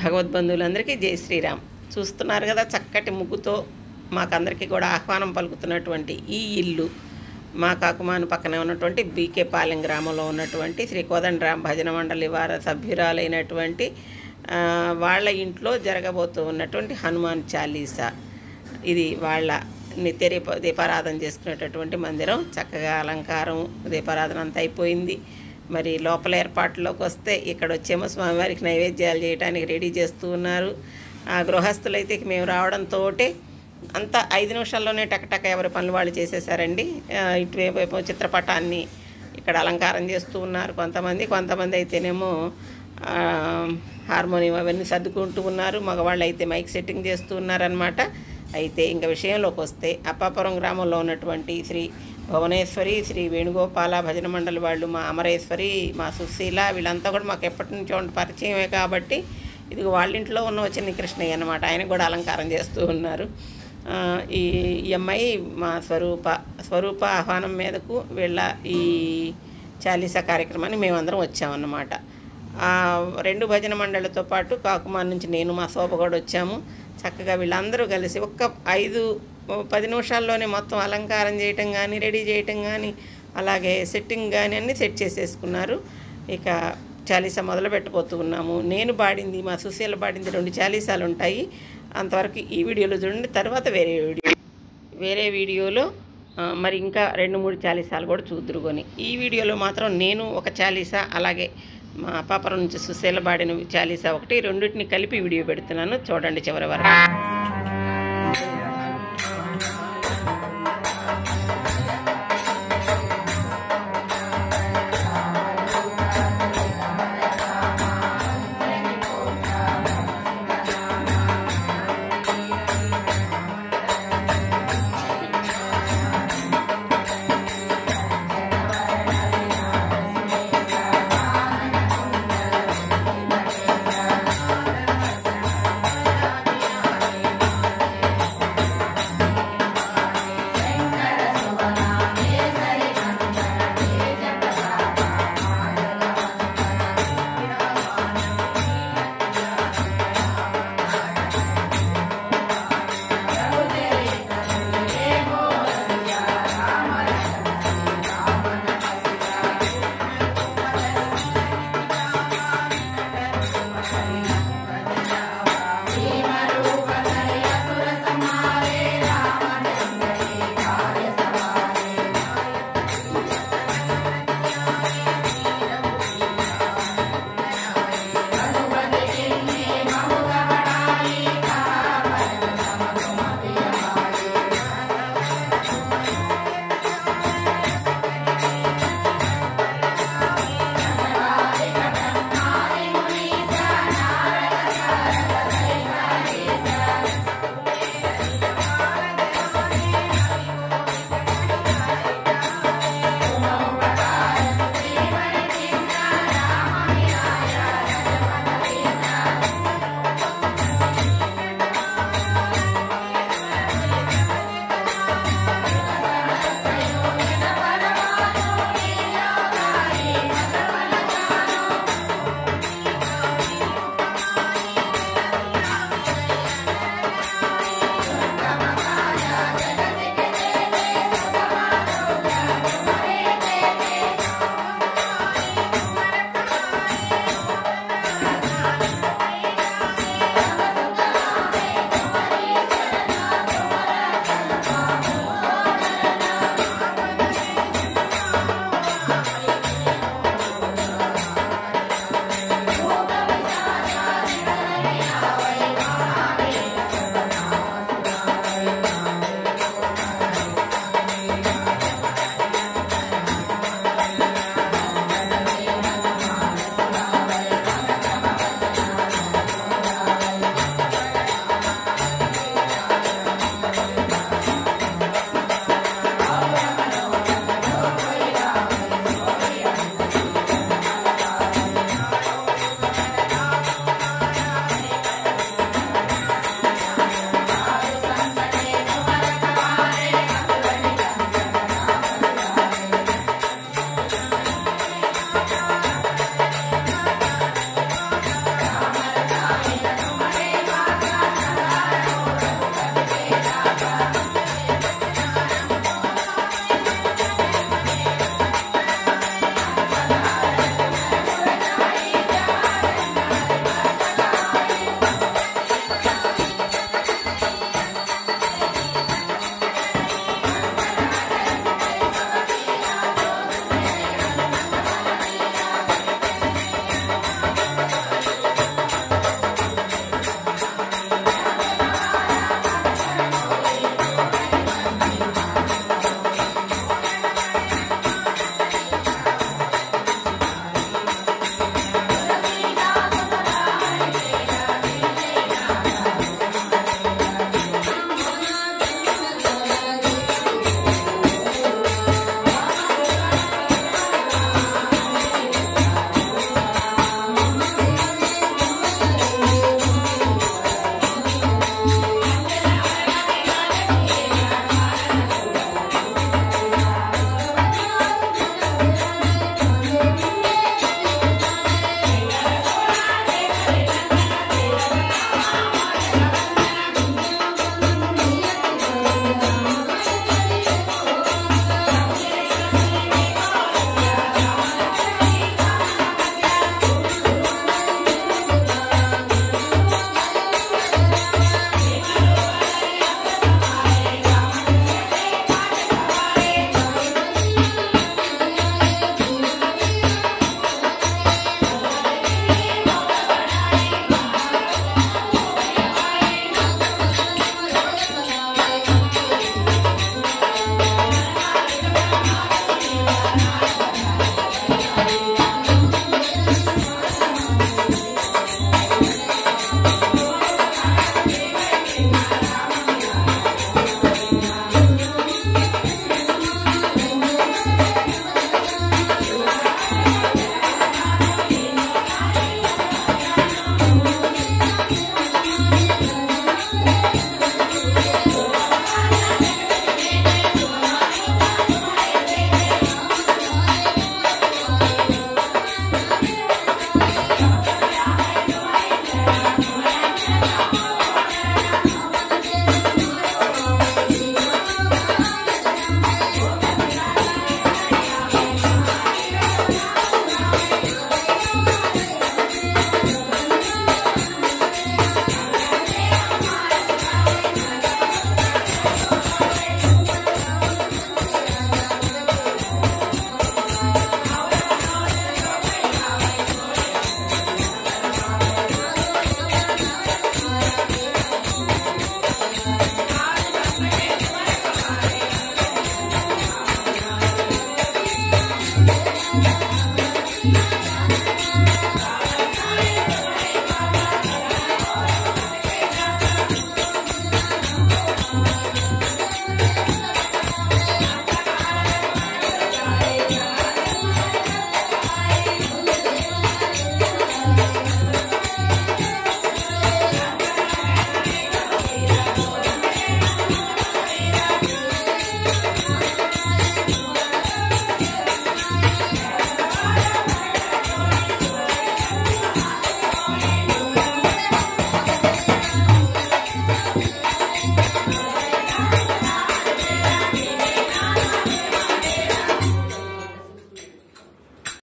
భగవద్బంధువులందరికీ జై శ్రీరామ్ చూస్తున్నారు కదా చక్కటి ముగ్గుతో మాకందరికీ కూడా ఆహ్వానం పలుకుతున్నటువంటి ఈ ఇల్లు మా కాకుమాను పక్కనే ఉన్నటువంటి బీకే పాలెం గ్రామంలో ఉన్నటువంటి శ్రీ కోదండరాం భజన మండలి వార సభ్యురాలైనటువంటి ఆ, వాళ్ళ ఇంట్లో జరగబోతూ ఉన్నటువంటి హనుమాన్ చాలీసా ఇది వాళ్ళ నిత్య దీప దీపారాధన చేసుకునేటటువంటి మందిరం చక్కగా అలంకారం దీపారాధన అంతా అయిపోయింది మరి లోపల ఏర్పాట్లోకి వస్తే ఇక్కడ వచ్చేమో స్వామివారికి నైవేద్యాలు చేయడానికి రెడీ చేస్తూ ఉన్నారు ఆ గృహస్థులైతే ఇక మేము రావడంతో అంతా ఐదు నిమిషాల్లోనే టకటక ఎవరి పనులు వాళ్ళు చేసేసారండి ఆ, ఇటువైపు ఏమో చిత్రపటాన్ని ఇక్కడ అలంకారం చేస్తూ ఉన్నారు కొంతమంది కొంతమంది అయితేనేమో ఆ, హార్మోనియం అవన్నీ సర్దుకుంటూ ఉన్నారు మగవాళ్ళు అయితే మైక్ సెట్టింగ్ చేస్తూ ఉన్నారనమాట అయితే ఇంకా విషయంలోకి వస్తే అప్పాపురం గ్రామంలో ఉన్నటువంటి శ్రీ భువనేశ్వరి శ్రీ వేణుగోపాల భజన మండలి వాళ్ళు మా అమరేశ్వరి మా సుశీల వీళ్ళంతా కూడా మాకు ఎప్పటి నుంచో ఉండి పరిచయమే కాబట్టి ఇది వాళ్ళ ఇంట్లో ఉన్న వచ్చిన కృష్ణయ్య అనమాట ఆయన కూడా అలంకారం చేస్తూ ఉన్నారు ఆ, ఈ ఈ అమ్మాయి మా స్వరూప స్వరూప ఆహ్వానం మీదకు వీళ్ళ ఈ చాలీసా కార్యక్రమాన్ని మేమందరం వచ్చామన్నమాట ఆ రెండు భజన మండలితో పాటు కాకుమాన్ నుంచి నేను మా శోభ కూడా వచ్చాము చక్కగా వీళ్ళందరూ కలిసి ఒక్క ఐదు పది నిమిషాల్లోనే మొత్తం అలంకారం చేయటం కానీ రెడీ చేయటం కానీ అలాగే సెట్టింగ్ కానీ అన్నీ సెట్ చేసేసుకున్నారు ఇక చాలీసా మొదలు పెట్టబోతూ ఉన్నాము నేను పాడింది మా సుశీల పాడింది రెండు చాలీసాలు ఉంటాయి అంతవరకు ఈ వీడియోలో చూడండి తర్వాత వేరే వీడియో వేరే వీడియోలో ఆ, మరి ఇంకా రెండు మూడు చాలీసాలు కూడా చూద్దురుకొని ఈ వీడియోలో మాత్రం నేను ఒక చాలీసా అలాగే మా పాపరం నుంచి సుశీల పాడిన చాలీసా ఒకటి రెండింటిని కలిపి వీడియో పెడుతున్నాను చూడండి చివరి వరకు